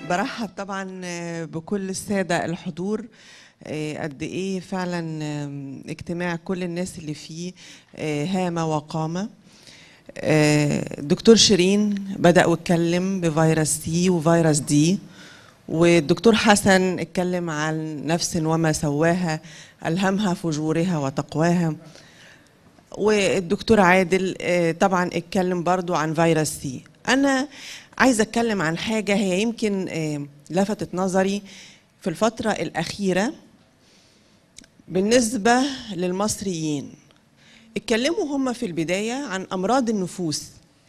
برحب طبعا بكل السادة الحضور قد ايه فعلا اجتماع كل الناس اللي فيه هامة وقامة الدكتور شيرين بدأ واتكلم بفيروس سي وفيروس دي والدكتور حسن اتكلم عن نفس وما سواها ألهمها فجورها وتقواها والدكتور عادل طبعا اتكلم برضو عن فيروس سي أنا عايزة اتكلم عن حاجة هي يمكن لفتت نظري في الفترة الأخيرة بالنسبة للمصريين اتكلموا هم في البداية عن أمراض النفوس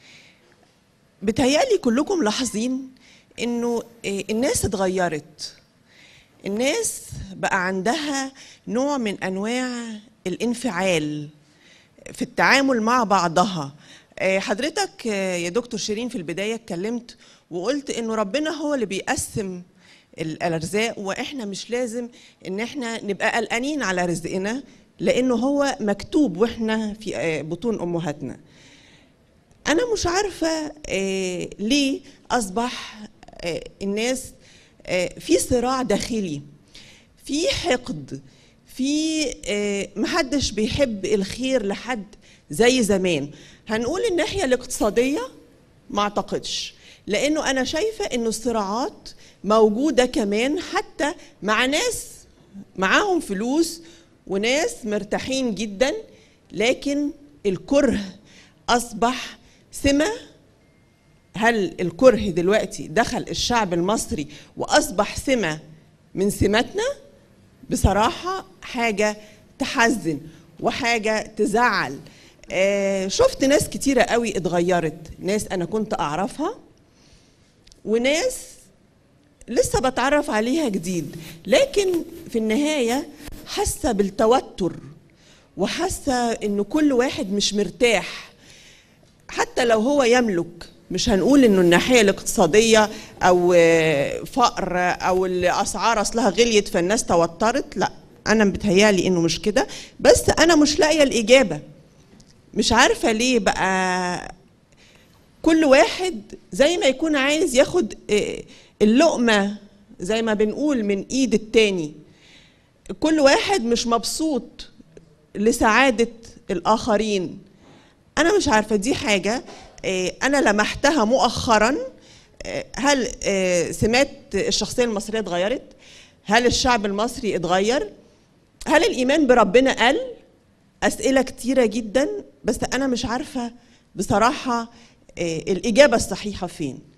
بتهيألي كلكم لاحظين إنه الناس اتغيرت الناس بقى عندها نوع من أنواع الانفعال في التعامل مع بعضها حضرتك يا دكتور شيرين في البداية اتكلمت وقلت إنه ربنا هو اللي بيقسم الارزاق واحنا مش لازم ان احنا نبقى قلقانين على رزقنا لانه هو مكتوب واحنا في بطون امهاتنا انا مش عارفه ليه اصبح الناس في صراع داخلي في حقد في محدش بيحب الخير لحد زي زمان هنقول الناحيه الاقتصاديه ما اعتقدش لانه انا شايفه انه الصراعات موجوده كمان حتى مع ناس معاهم فلوس وناس مرتاحين جدا لكن الكره اصبح سمه هل الكره دلوقتي دخل الشعب المصري واصبح سمه من سماتنا بصراحه حاجه تحزن وحاجه تزعل آه شفت ناس كتيره قوي اتغيرت ناس انا كنت اعرفها وناس لسه بتعرف عليها جديد لكن في النهاية حاسة بالتوتر وحاسة ان كل واحد مش مرتاح حتى لو هو يملك مش هنقول انه الناحية الاقتصادية او فقر او الاسعار اصلها غليت فالناس توترت لا انا بتهيالي انه مش كده بس انا مش لاقية الاجابة مش عارفة ليه بقى كل واحد زي ما يكون عايز ياخد اللقمة زي ما بنقول من ايد التاني كل واحد مش مبسوط لسعادة الآخرين أنا مش عارفة دي حاجة أنا لمحتها مؤخرا هل سمات الشخصية المصرية اتغيرت؟ هل الشعب المصري اتغير؟ هل الإيمان بربنا قل؟ أسئلة كتيرة جدا بس أنا مش عارفة بصراحة الإجابة الصحيحة فين